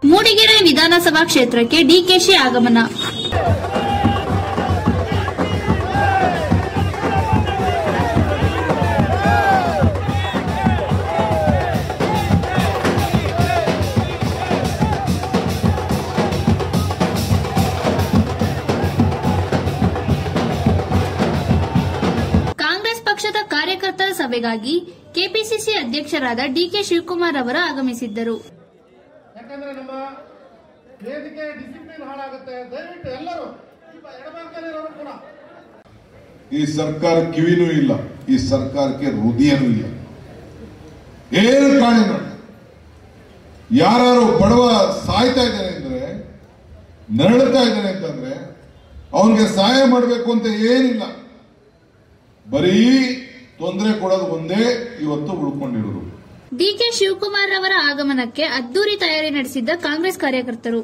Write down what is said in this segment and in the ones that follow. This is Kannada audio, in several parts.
ಮೂಡಿಗೆರೆ ವಿಧಾನಸಭಾ ಕ್ಷೇತ್ರಕ್ಕೆ ಡಿಕೆಶಿ ಆಗಮನ ಕಾಂಗ್ರೆಸ್ ಪಕ್ಷದ ಕಾರ್ಯಕರ್ತರ ಸಭೆಗಾಗಿ ಕೆಪಿಸಿಸಿ ಅಧ್ಯಕ್ಷರಾದ ಡಿಕೆ ಶಿವಕುಮಾರ್ ಅವರು ಆಗಮಿಸಿದ್ದರು ಯಾಕಂದ್ರೆ ನಮ್ಮ ವೇದಿಕೆ ಡಿಸಿಪ್ಲಿನ್ ಹಾಳಾಗುತ್ತೆ ದಯವಿಟ್ಟು ಎಲ್ಲರೂ ಸ್ವಲ್ಪ ಎಡಭಾಗದಲ್ಲಿರೋರು ಕೂಡ ಈ ಸರ್ಕಾರ ಕಿವಿನೂ ಇಲ್ಲ ಈ ಸರ್ಕಾರಕ್ಕೆ ಹೃದಯನೂ ಇಲ್ಲ ಏನು ಕಾಣಿ ನೋಡಿ ಯಾರು ಬಡವ ಸಾಯ್ತಾ ಇದ್ದಾನೆ ಅಂದ್ರೆ ನರಳುತ್ತಾ ಇದ್ದಾನೆ ಅಂತಂದ್ರೆ ಅವನಿಗೆ ಸಹಾಯ ಮಾಡಬೇಕು ಅಂತ ಏನಿಲ್ಲ ಬರೀ ತೊಂದರೆ ಕೊಡೋದು ಒಂದೇ ಇವತ್ತು ಉಳ್ಕೊಂಡಿರೋದು ಡಿಕೆ ಶಿವಕುಮಾರ್ ಅವರ ಆಗಮನಕ್ಕೆ ಅದ್ದೂರಿ ತಯಾರಿ ನಡೆಸಿದ್ದ ಕಾಂಗ್ರೆಸ್ ಕಾರ್ಯಕರ್ತರು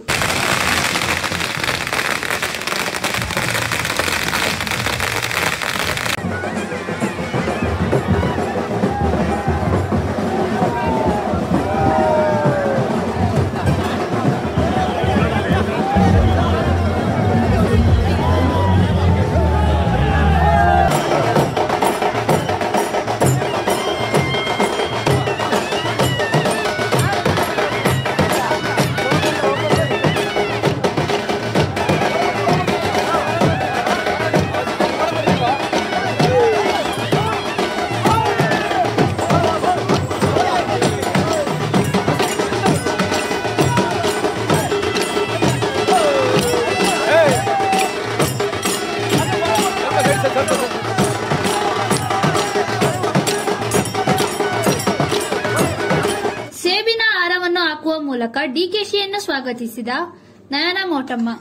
ಸೇಬಿನ ಹಾರವನ್ನು ಹಾಕುವ ಮೂಲಕ ಡಿಕೆಶಿಯನ್ನು ಸ್ವಾಗತಿಸಿದ ನಯನ ಮೋಟಮ್ಮ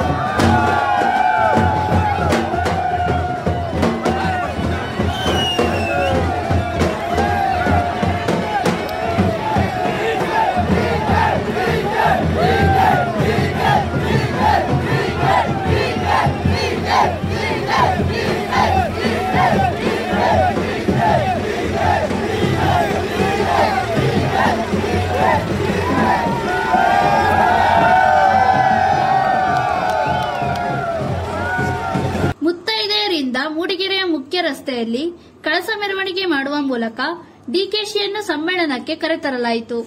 ಮುತ್ತೈದೆಯರಿಂದ ಮೂಡಿಗೆರೆಯ ಮುಖ್ಯ ರಸ್ತೆಯಲ್ಲಿ ಕಳಸ ಮೆರವಣಿಗೆ ಮಾಡುವ ಮೂಲಕ ಡಿಕೆಶಿಯನ್ನು ಸಮ್ಮೇಳನಕ್ಕೆ ಕರೆತರಲಾಯಿತು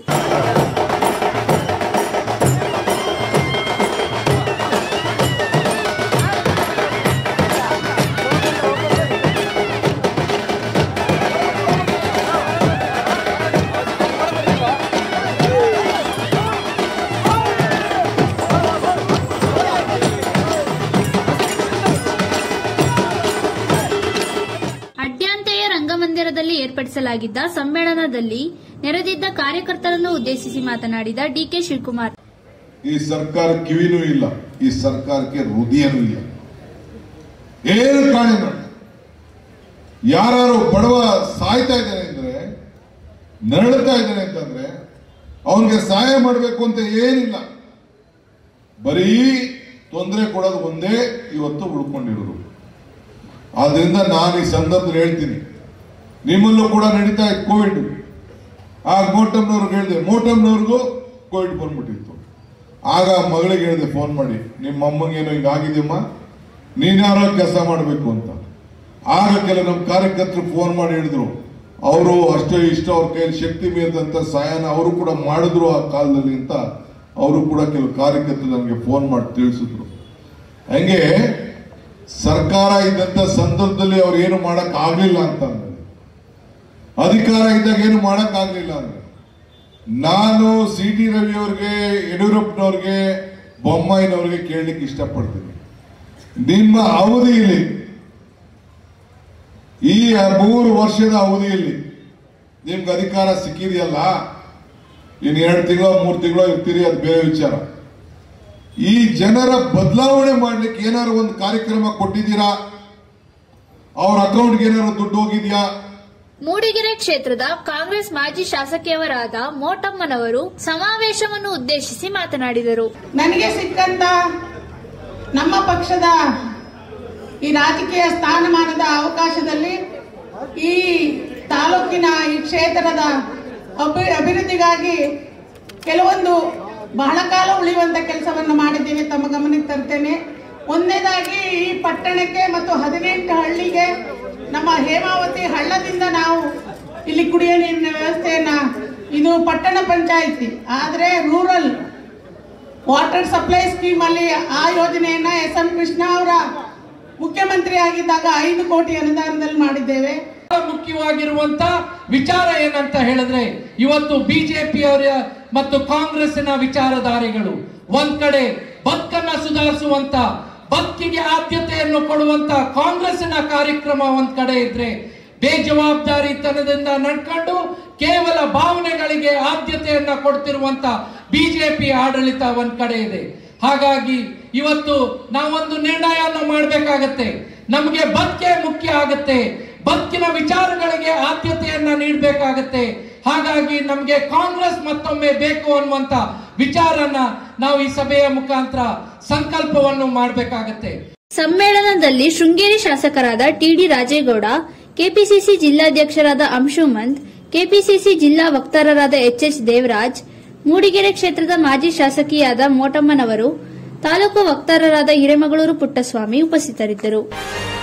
ಅಡ್ಯಾಂತೆಯ ರಂಗಮಂದಿರದಲ್ಲಿ ಏರ್ಪಡಿಸಲಾಗಿದ್ದ ಸಮ್ಮೇಳನದಲ್ಲಿ ನೆರೆದಿದ್ದ ಕಾರ್ಯಕರ್ತರನ್ನು ಉದ್ದೇಶಿಸಿ ಮಾತನಾಡಿದ ಡಿಕೆ ಶಿವಕುಮಾರ್ ಈ ಸರ್ಕಾರ ಕಿವಿನೂ ಇಲ್ಲ ಈ ಸರ್ಕಾರಕ್ಕೆ ಹೃದಯನೂ ಇಲ್ಲ ಏನು ಕಾಣಿ ನೋಡಿ ಯಾರು ಬಡವ ಸಾಯ್ತಾ ಇದ್ದಾನೆ ಅಂದ್ರೆ ನರಳುತ್ತಾ ಇದ್ದಾನೆ ಅಂತಂದ್ರೆ ಅವನಿಗೆ ಸಹಾಯ ಮಾಡಬೇಕು ಅಂತ ಏನಿಲ್ಲ ಬರೀ ತೊಂದರೆ ಕೊಡೋದು ಒಂದೇ ಇವತ್ತು ಉಳ್ಕೊಂಡಿರೋದು ಆದ್ರಿಂದ ನಾನು ಈ ಸಂದರ್ಭದಲ್ಲಿ ಹೇಳ್ತೀನಿ ನಿಮ್ಮಲ್ಲೂ ಕೂಡ ನಡೀತಾ ಇತ್ತು ಕೋವಿಡ್ ಆಗ ಮೋಟಮ್ನವ್ರಿಗೆ ಹೇಳಿದೆ ಮೋಟಮ್ನವ್ರಿಗೂ ಕೋವಿಡ್ ಬಂದ್ಬಿಟ್ಟಿತ್ತು ಆಗ ಮಗಳಿಗೆ ಹೇಳಿದೆ ಫೋನ್ ಮಾಡಿ ನಿಮ್ಮ ಅಮ್ಮಂಗೇನೋ ಹಿಂಗಾಗಿದೆಯಮ್ಮ ನೀನ್ಯಾರೋ ಕೆಲಸ ಮಾಡಬೇಕು ಅಂತ ಆಗ ಕೆಲ ನಮ್ಮ ಕಾರ್ಯಕರ್ತರು ಫೋನ್ ಮಾಡಿ ಹೇಳಿದ್ರು ಅವರು ಅಷ್ಟೇ ಇಷ್ಟ ಅವ್ರ ಕೈಯಲ್ಲಿ ಶಕ್ತಿ ಮೀರಿದಂತ ಸಹಾಯನ ಅವರು ಕೂಡ ಮಾಡಿದ್ರು ಆ ಕಾಲದಲ್ಲಿ ಅಂತ ಅವರು ಕೂಡ ಕೆಲವು ಕಾರ್ಯಕರ್ತರು ನನಗೆ ಫೋನ್ ಮಾಡಿ ತಿಳಿಸಿದ್ರು ಹಂಗೆ ಸರ್ಕಾರ ಇದ್ದಂತ ಸಂದರ್ಭದಲ್ಲಿ ಅವ್ರು ಏನು ಮಾಡಕ್ ಆಗ್ಲಿಲ್ಲ ಅಂತ ಅಂದ್ರೆ ಅಧಿಕಾರ ಇದ್ದಾಗ ಏನು ಮಾಡಕ್ ಆಗ್ಲಿಲ್ಲ ಅಂದ್ರೆ ನಾನು ಸಿ ಟಿ ರವಿ ಅವ್ರಿಗೆ ಯಡಿಯೂರಪ್ಪನವ್ರಿಗೆ ಬೊಮ್ಮಾಯಿನವ್ರಿಗೆ ಕೇಳಲಿಕ್ಕೆ ಇಷ್ಟಪಡ್ತೀನಿ ನಿಮ್ಮ ಅವಧಿಯಲ್ಲಿ ಈ ಮೂರು ವರ್ಷದ ಅವಧಿಯಲ್ಲಿ ನಿಮ್ಗೆ ಅಧಿಕಾರ ಸಿಕ್ಕಿದೆಯಲ್ಲ ಇನ್ನು ಎರಡು ತಿಂಗಳು ಮೂರು ತಿಂಗಳು ಇರ್ತೀರಿ ಅದು ಬೇರೆ ವಿಚಾರ ಈ ಜನರ ಬದಲಾವಣೆ ಮಾಡ್ಲಿಕ್ಕೆ ಏನಾದ್ರು ಒಂದು ಕಾರ್ಯಕ್ರಮ ಕೊಟ್ಟಿದ್ದೀರಾ ಅವ್ರ ಅಕೌಂಟ್ಗೆ ಏನಾದ್ರು ದುಡ್ಡು ಹೋಗಿದ್ಯಾ ಮೂಡಿಗೆರೆ ಕ್ಷೇತ್ರದ ಕಾಂಗ್ರೆಸ್ ಮಾಜಿ ಶಾಸಕಿಯವರಾದ ಮೋಟಮ್ಮನವರು ಸಮಾವೇಶವನ್ನು ಉದ್ದೇಶಿಸಿ ಮಾತನಾಡಿದರು ನನಗೆ ಸಿಕ್ಕಂತ ನಮ್ಮ ಪಕ್ಷದ ಈ ರಾಜಕೀಯ ಸ್ಥಾನಮಾನದ ಅವಕಾಶದಲ್ಲಿ ಈ ತಾಲೂಕಿನ ಈ ಕ್ಷೇತ್ರದ ಅಭಿ ಅಭಿವೃದ್ಧಿಗಾಗಿ ಕೆಲವೊಂದು ಬಹಳ ಕಾಲ ಉಳಿಯುವಂತ ಕೆಲಸವನ್ನು ಮಾಡಿದ್ದೇನೆ ತಮ್ಮ ಗಮನಕ್ಕೆ ತರ್ತೇನೆ ಒಂದನೇದಾಗಿ ಈ ಪಟ್ಟಣಕ್ಕೆ ಮತ್ತು ಹದಿನೆಂಟು ಹಳ್ಳಿಗೆ ನಮ್ಮ ಹೇಮಾವತಿ ಹಳ್ಳದಿಂದ ನಾವು ಇಲ್ಲಿ ಕುಡಿಯೋ ನೀರಿನ ವ್ಯವಸ್ಥೆಯನ್ನ ಇದು ಪಟ್ಟಣ ಪಂಚಾಯಿತಿ ಆದರೆ ರೂರಲ್ ವಾಟರ್ ಸಪ್ಲೈ ಸ್ಕೀಮ್ ಅಲ್ಲಿ ಆ ಯೋಜನೆಯನ್ನ ಎಸ್ ಎಂ ಕೃಷ್ಣ ಅವರ ಮುಖ್ಯಮಂತ್ರಿ ಆಗಿದ್ದಾಗ ಐದು ಕೋಟಿ ಅನುದಾನದಲ್ಲಿ ಮಾಡಿದ್ದೇವೆ ಬಹಳ ಮುಖ್ಯವಾಗಿರುವಂತ ವಿಚಾರ ಏನಂತ ಹೇಳಿದ್ರೆ ಇವತ್ತು ಬಿಜೆಪಿ ಅವರ ಮತ್ತು ಕಾಂಗ್ರೆಸ್ಸಿನ ವಿಚಾರಧಾರೆಗಳು ಒಂದ್ ಕಡೆ ಬದುಕನ್ನ ಸುಧಾರಿಸುವಂತ ಬದುಕಿಗೆ ಆದ್ಯತೆಯನ್ನು ಕೊಡುವಂತ ಕಾಂಗ್ರೆಸ್ಸಿನ ಕಾರ್ಯಕ್ರಮ ಒಂದ್ ಕಡೆ ಇದ್ರೆ ಬೇಜವಾಬ್ದಾರಿತನದಿಂದ ನಡ್ಕೊಂಡು ಕೇವಲ ಭಾವನೆಗಳಿಗೆ ಆದ್ಯತೆಯನ್ನ ಕೊಡ್ತಿರುವಂತ ಬಿಜೆಪಿ ಆಡಳಿತ ಒಂದ್ ಕಡೆ ಇದೆ ಹಾಗಾಗಿ ಇವತ್ತು ನಾವೊಂದು ನಿರ್ಣಯವನ್ನು ಮಾಡಬೇಕಾಗತ್ತೆ ನಮಗೆ ಬದುಕೆ ಮುಖ್ಯ ಆಗತ್ತೆ ಬದುಕಿನ ವಿಚಾರಗಳಿಗೆ ಆದ್ಯತೆಯನ್ನ ನೀಡಬೇಕಾಗತ್ತೆ ಹಾಗಾಗಿ ನಮಗೆ ಕಾಂಗ್ರೆಸ್ ಮತ್ತೊಮ್ಮೆ ಬೇಕು ಅನ್ನುವಂತ ವಿಚಾರನ ನಾವು ಈ ಸಭೆಯ ಮುಖಾಂತರ ಸಂಕಲ್ಪವನ್ನು ಮಾಡಬೇಕಾಗತ್ತೆ ಸಮ್ಮೇಳನದಲ್ಲಿ ಶೃಂಗೇರಿ ಶಾಸಕರಾದ ಟಿಡಿ ರಾಜೇಗೌಡ ಕೆಪಿಸಿಸಿ ಜಿಲ್ಲಾಧ್ಯಕ್ಷರಾದ ಅಂಶುಮಂತ್ ಕೆಪಿಸಿಸಿ ಜಿಲ್ಲಾ ವಕ್ತಾರರಾದ ಎಚ್ಎಚ್ ದೇವರಾಜ್ ಮೂಡಿಗೆರೆ ಕ್ಷೇತ್ರದ ಮಾಜಿ ಶಾಸಕಿಯಾದ ಮೋಟಮ್ಮನವರು ತಾಲೂಕು ವಕ್ತಾರರಾದ ಹಿರೇಮಗಳೂರು ಪುಟ್ಟಸ್ವಾಮಿ ಉಪಸ್ಥಿತರಿದ್ದರು